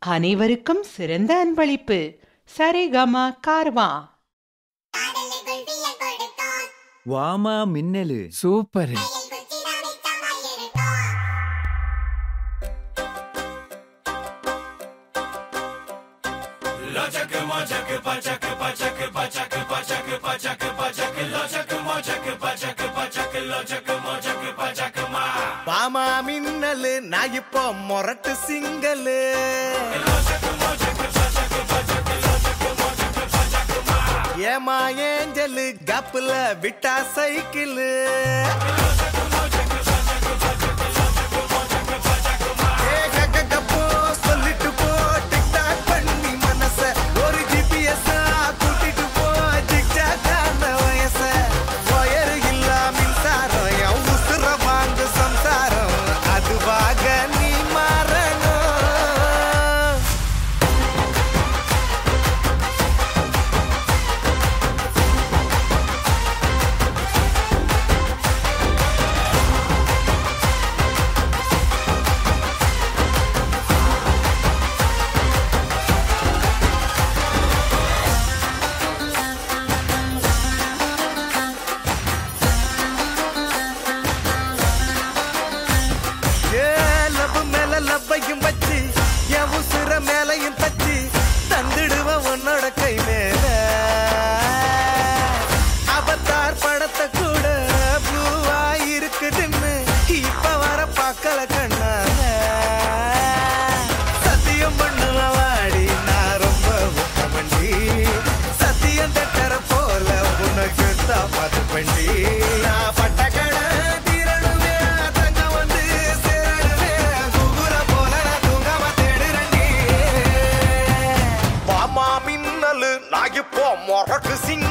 அனைவருக்கும் சிறந்த அன்பளிப்பு சரிகமா கார்வா வாமா மின்னலு சூப்பர் பாமா மின்னலு நான் இப்போ மொரட்டு சிங்கலு ஏமா ஏஞ்சலு கப்புல விட்டா சைக்கிளு ஏ கக்க கப்போ சொல்லிட்டு போ டிக்டாக் பண்ணி மனச ஒரு ஜிபிஎஸ் கூட்டிட்டு போ ஜிக்ஜாக்கான வயச ஒயர் இல்ல மின்சாரம் என் உசுர வாங்கு சம்சாரம் அதுவாக நீ மாறணும் ஏ லவ் மேல லவ்வையும் வச்சு என் உசுர மேலையும் தச்சு தந்துடுவ உன்னோட கை மேல அவதார் படத்தை கூட ப்ளூவா இருக்குதுன்னு இப்ப வர பார்க்கல கண்ணால சத்தியம் பண்ணுவ வாடி நான் ரொம்ப உத்தமண்டி சத்தியம் தட்டற போல உனக்கு தான் பார்த்து பண்ணி நான் பட்ட கடை தீரணுமே தங்க வந்து சேரணுமே குகுர போல நான் தூங்காம தேடுறேன்டி பாமா மின்னலு நான் இப்போ மொரட்டு சிங்க